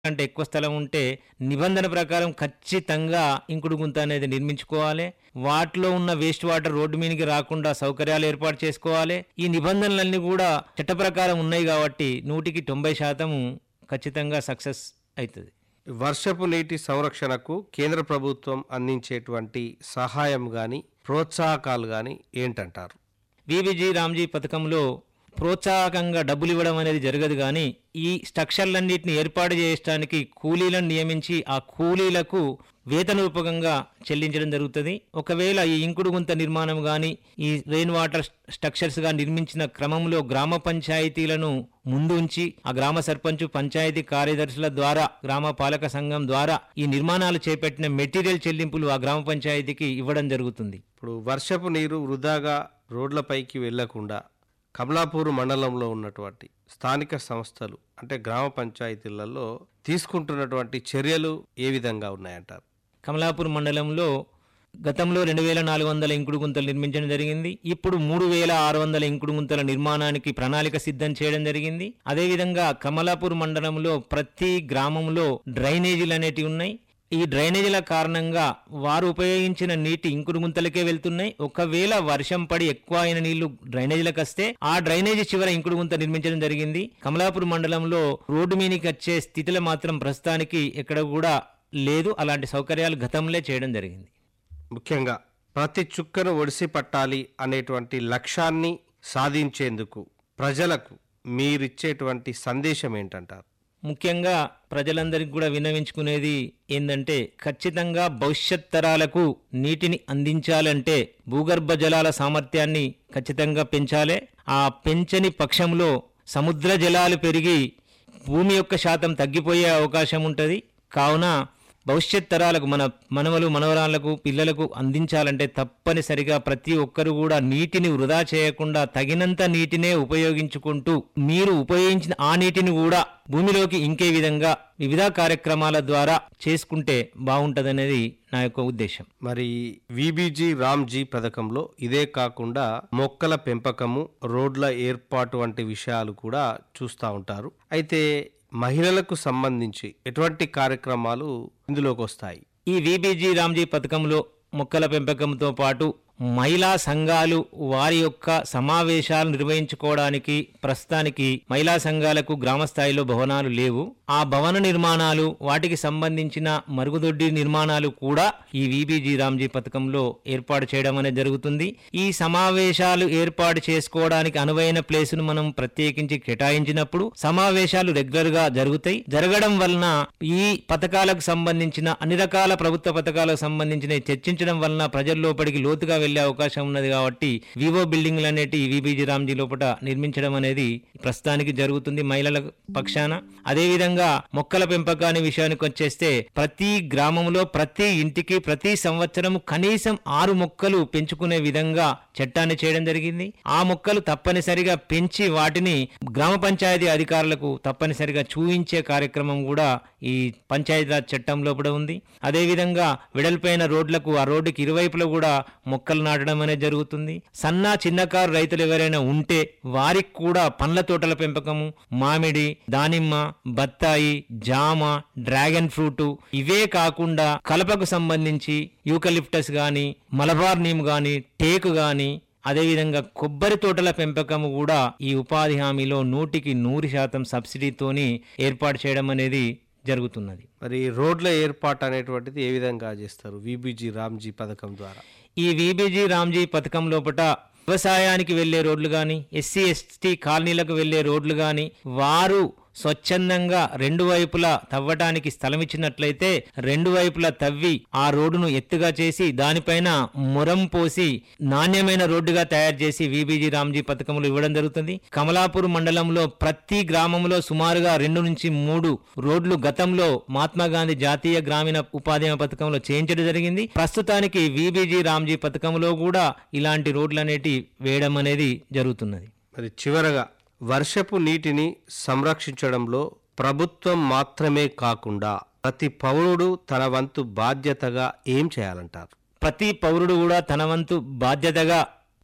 కంటే ఎక్కువ స్థలం ఉంటే నిబంధన ప్రకారం ఖచ్చితంగా ఇంకుడు గుంత అనేది నిర్మించుకోవాలి వాటిలో ఉన్న వేస్ట్ వాటర్ రోడ్డు మీదకి రాకుండా సౌకర్యాలు ఏర్పాటు చేసుకోవాలి ఈ నిబంధనలన్నీ కూడా చట్ట ప్రకారం ఉన్నాయి కాబట్టి నూటికి తొంభై శాతము ఖచ్చితంగా సక్సెస్ అవుతుంది వర్షపు నీటి సంరక్షణకు కేంద్ర ప్రభుత్వం అందించేటువంటి సహాయం గాని ప్రోత్సాహకాలు గాని ఏంటంటారు విబిజీ రామ్జీ పథకంలో ప్రోత్సాహకంగా డబ్బులు ఇవ్వడం అనేది జరగదు కానీ ఈ స్ట్రక్చర్లన్నింటిని ఏర్పాటు చేయడానికి కూలీలను నియమించి ఆ కూలీలకు వేతన రూపకంగా చెల్లించడం జరుగుతుంది ఒకవేళ ఈ ఇంకుడు గుంత నిర్మాణం కానీ ఈ రెయిన్ వాటర్ స్ట్రక్చర్స్గా నిర్మించిన క్రమంలో గ్రామ పంచాయతీలను ముందు ఉంచి ఆ గ్రామ సర్పంచ్ పంచాయతీ కార్యదర్శుల ద్వారా గ్రామ పాలక సంఘం ద్వారా ఈ నిర్మాణాలు చేపట్టిన మెటీరియల్ చెల్లింపులు ఆ గ్రామ పంచాయతీకి ఇవ్వడం జరుగుతుంది ఇప్పుడు వర్షపు నీరు వృధాగా రోడ్లపైకి వెళ్లకుండా కమలాపూర్ మండలంలో ఉన్నటువంటి స్థానిక సంస్థలు అంటే గ్రామ పంచాయతీలలో తీసుకుంటున్నటువంటి చర్యలు ఏ విధంగా ఉన్నాయంటారు కమలాపూర్ మండలంలో గతంలో రెండు వేల నాలుగు వందల ఇంకుడు గుంతలు నిర్మించడం జరిగింది ఇప్పుడు మూడు వేల ఆరు వందల ఇంకుడు గుంతల నిర్మాణానికి ప్రణాళిక సిద్ధం చేయడం జరిగింది అదేవిధంగా కమలాపూర్ మండలంలో ప్రతి గ్రామంలో డ్రైనేజీలు అనేటివి ఉన్నాయి ఈ డ్రైనేజీల కారణంగా వారు ఉపయోగించిన నీటి ఇంకుడు గుంతలకే వెళ్తున్నాయి ఒకవేళ వర్షం పడి ఎక్కువ అయిన నీళ్లు డ్రైనేజీలకు వస్తే ఆ డ్రైనేజీ చివర ఇంకుడు గుంత నిర్మించడం జరిగింది కమలాపూర్ మండలంలో రోడ్డు మీదకి వచ్చే స్థితిలో మాత్రం ప్రస్తుతానికి ఎక్కడ కూడా లేదు అలాంటి సౌకర్యాలు గతంలో చేయడం జరిగింది ముఖ్యంగా ప్రతి చుక్కను ఒడిసి పట్టాలి అనేటువంటి లక్ష్యాన్ని సాధించేందుకు ప్రజలకు మీరిచ్చేటువంటి సందేశం ఏంటంటారు ముఖ్యంగా ప్రజలందరికీ కూడా విన్నవించుకునేది ఏంటంటే ఖచ్చితంగా భవిష్యత్ తరాలకు నీటిని అందించాలంటే భూగర్భ జలాల సామర్థ్యాన్ని ఖచ్చితంగా పెంచాలి ఆ పెంచని పక్షంలో సముద్ర జలాలు పెరిగి భూమి యొక్క శాతం తగ్గిపోయే అవకాశం ఉంటుంది కావున భవిష్యత్ తరాలకు మన మనవలు మనవరాళ్లకు పిల్లలకు అందించాలంటే తప్పనిసరిగా ప్రతి ఒక్కరు కూడా నీటిని వృధా చేయకుండా తగినంత నీటినే ఉపయోగించుకుంటూ మీరు ఉపయోగించిన ఆ నీటిని కూడా భూమిలోకి ఇంకే విధంగా వివిధ కార్యక్రమాల ద్వారా చేసుకుంటే బాగుంటదనేది నా యొక్క ఉద్దేశం మరి విబిజీ రామ్జీ పథకంలో ఇదే కాకుండా మొక్కల పెంపకము రోడ్ల ఏర్పాటు వంటి విషయాలు కూడా చూస్తూ ఉంటారు అయితే మహిళలకు సంబంధించి ఎటువంటి కార్యక్రమాలు ఇందులోకి వస్తాయి ఈ విబిజీ రామ్జీ పథకంలో మొక్కల పెంపకంతో పాటు మహిళా సంఘాలు వారి యొక్క సమావేశాలు నిర్వహించుకోవడానికి ప్రస్తుతానికి మహిళా సంఘాలకు గ్రామ స్థాయిలో భవనాలు లేవు ఆ భవన నిర్మాణాలు వాటికి సంబంధించిన మరుగుదొడ్డి నిర్మాణాలు కూడా ఈ విబిజీ రామ్జీ పథకంలో ఏర్పాటు చేయడం అనేది జరుగుతుంది ఈ సమావేశాలు ఏర్పాటు చేసుకోవడానికి అనువైన ప్లేసును మనం ప్రత్యేకించి కేటాయించినప్పుడు సమావేశాలు రెగ్యులర్ గా జరుగుతాయి జరగడం వలన ఈ పథకాలకు సంబంధించిన అన్ని రకాల ప్రభుత్వ పథకాలకు సంబంధించిన చర్చించడం వలన ప్రజల లోపలికి లోతుగా వెళ్లే అవకాశం ఉన్నది కాబట్టి వివో బిల్డింగ్లు అనేటి విబిజీ రామ్జీ లోపల నిర్మించడం అనేది ప్రస్తుతానికి జరుగుతుంది మహిళల పక్షాన అదేవిధంగా మొక్కల పెంపకాన్ని విషయానికి వచ్చేస్తే ప్రతి గ్రామంలో ప్రతి ఇంటికి ప్రతి సంవత్సరం కనీసం ఆరు మొక్కలు పెంచుకునే విధంగా చట్టాన్ని చేయడం జరిగింది ఆ మొక్కలు తప్పనిసరిగా పెంచి వాటిని గ్రామ పంచాయతీ అధికారులకు తప్పనిసరిగా చూయించే కార్యక్రమం కూడా ఈ పంచాయతీరాజ్ చట్టం లోపల ఉంది అదేవిధంగా వెడల్పైన రోడ్లకు ఆ రోడ్డుకి ఇరువైపులా కూడా మొక్కలు నాటడం అనేది జరుగుతుంది సన్న చిన్నకారు రైతులు ఎవరైనా ఉంటే వారికి కూడా పండ్ల తోటల పెంపకము మామిడి దానిమ్మ బత్తాయి జామ డ్రాగన్ ఫ్రూట్ ఇవే కాకుండా కలపకు సంబంధించి యూకలిప్టస్ గాని మలబార్ నీమ్ గాని టేకు గాని అదేవిధంగా కొబ్బరి తోటల పెంపకము కూడా ఈ ఉపాధి హామీలో నూటికి నూరు శాతం సబ్సిడీతోని ఏర్పాటు చేయడం అనేది జరుగుతున్నది మరి రోడ్ల ఏర్పాటు అనేటువంటిది ఏ విధంగా చేస్తారు విబిజీ రామ్జీ పథకం ద్వారా ఈ విబిజీ రామ్జీ పథకం లోపట వ్యవసాయానికి వెళ్లే రోడ్లు కానీ ఎస్సీ ఎస్టీ కాలనీలకు వెళ్లే రోడ్లు కానీ వారు స్వచ్ఛందంగా రెండు వైపులా తవ్వటానికి స్థలం ఇచ్చినట్లయితే రెండు వైపులా తవ్వి ఆ రోడ్డును ఎత్తుగా చేసి దానిపైన మురం పోసి నాణ్యమైన రోడ్డుగా తయారు చేసి విబిజీ రామ్జీ పథకములు ఇవ్వడం జరుగుతుంది కమలాపూర్ మండలంలో ప్రతి గ్రామంలో సుమారుగా రెండు నుంచి మూడు రోడ్లు గతంలో మహాత్మా గాంధీ జాతీయ గ్రామీణ ఉపాధి హామీ పథకంలో చేయించడం జరిగింది ప్రస్తుతానికి విబిజీ రామ్జీ పథకంలో కూడా ఇలాంటి రోడ్లు అనేటి వేయడం అనేది జరుగుతున్నది మరి చివరగా వర్షపు నీటిని సంరక్షించడంలో ప్రభుత్వం మాత్రమే కాకుండా ప్రతి పౌరుడు తన వంతు బాధ్యతగా ఏం చేయాలంటారు ప్రతి పౌరుడు కూడా తన వంతు బాధ్యతగా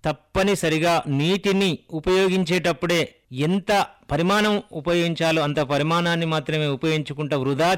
తప్పనిసరిగా నీటిని ఉపయోగించేటప్పుడే ఎంత పరిమాణం ఉపయోగించాలో అంత పరిమాణాన్ని మాత్రమే ఉపయోగించుకుంటా వృధా